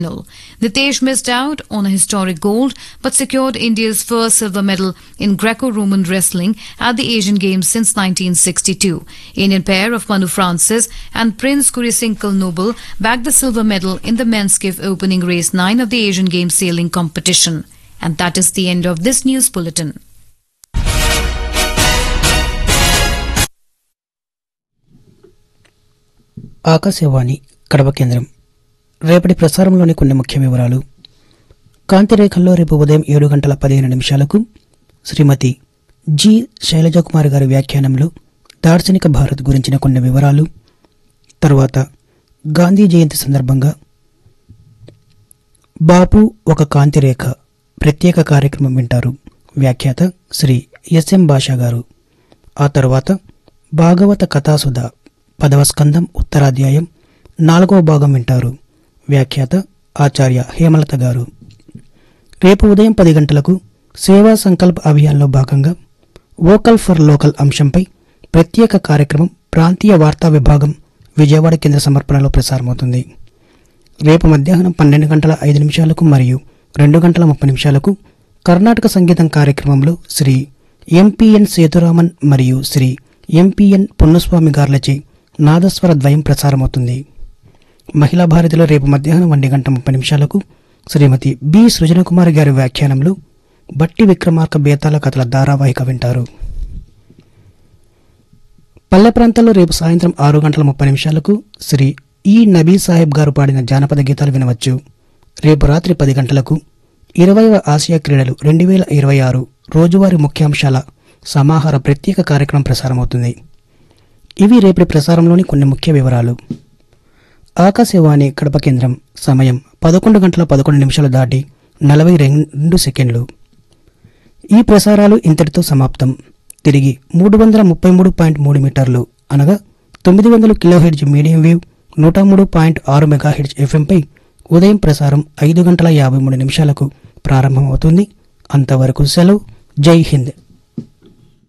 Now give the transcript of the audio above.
Nitesh missed out on a historic gold but secured India's first silver medal in Greco-Roman wrestling at the Asian Games since 1962. Indian pair of Manu Francis and Prince Kurisinkel Noble bagged the silver medal in the men's skiff opening race 9 of the Asian Games sailing competition. And that is the end of this news bulletin. Akashvani Kadapa కేంద్రం రేపటి ప్రసారంలోని కొన్ని ముఖ్య వివరాలు కాంతిరేఖల్లో రేపు ఉదయం ఏడు గంటల పదిహేను నిమిషాలకు శ్రీమతి జి శైలజకుమారి గారి వ్యాఖ్యానంలో దార్శనిక భారత్ గురించిన కొన్ని వివరాలు తర్వాత గాంధీ జయంతి సందర్భంగా బాపు ఒక కాంతిరేఖ ప్రత్యేక కార్యక్రమం వింటారు వ్యాఖ్యాత శ్రీ ఎస్ఎం భాషా గారు ఆ తర్వాత భాగవత కథాసుధ పదవ స్కందం ఉత్తరాధ్యాయం నాలుగవ భాగం వింటారు వ్యాఖ్యాత ఆచార్య హేమలత గారు రేపు ఉదయం పది గంటలకు సేవా సంకల్ప్ అభియాన్లో భాగంగా వోకల్ ఫర్ లోకల్ అంశంపై ప్రత్యేక కార్యక్రమం ప్రాంతీయ వార్తా విభాగం విజయవాడ కేంద్ర సమర్పణలో ప్రసారమవుతుంది రేపు మధ్యాహ్నం పన్నెండు గంటల ఐదు నిమిషాలకు మరియు రెండు గంటల ముప్పై నిమిషాలకు కర్ణాటక సంగీతం కార్యక్రమంలో శ్రీ ఎంపిఎన్ సేతురామన్ మరియు శ్రీ ఎంపిఎన్ పొన్నుస్వామి గార్లచే నాదస్వర ద్వయం ప్రసారమవుతుంది మహిళా భారతిలో రేపు మధ్యాహ్నం ఒంటి గంట ముప్పై నిమిషాలకు శ్రీమతి బి సృజనకుమారి గారి వ్యాఖ్యానంలో బట్టి విక్రమార్క బేతాల కథల ధారావాహిక వింటారు పల్లె ప్రాంతాల్లో రేపు సాయంత్రం ఆరు గంటల ముప్పై నిమిషాలకు శ్రీ ఈ నబీ సాహెబ్ గారు పాడిన జానపద గీతాలు వినవచ్చు రేపు రాత్రి పది గంటలకు ఇరవైవ ఆసియా క్రీడలు రెండు వేల ఇరవై ఆరు రోజువారీ ముఖ్యాంశాల సమాహార ప్రత్యేక కార్యక్రమం ప్రసారమవుతుంది ఇవి రేపటి ప్రసారంలోని కొన్ని ముఖ్య వివరాలు ఆకాశవాణి కడప కేంద్రం సమయం పదకొండు గంటల పదకొండు నిమిషాలు దాటి నలభై రెండు సెకండ్లు ఈ ప్రసారాలు ఇంతటితో సమాప్తం తిరిగి మూడు వందల ముప్పై మూడు పాయింట్ మూడు మీటర్లు అనగా తొమ్మిది వందల కిలోహెడ్జ్ మీడియం వేవ్ నూట మూడు పాయింట్ ఆరు మెగాహెడ్జ్ ఎఫ్ఎంపై ఉదయం ప్రసారం ఐదు గంటల యాభై మూడు నిమిషాలకు ప్రారంభమవుతుంది అంతవరకు సెలవు జై హింద్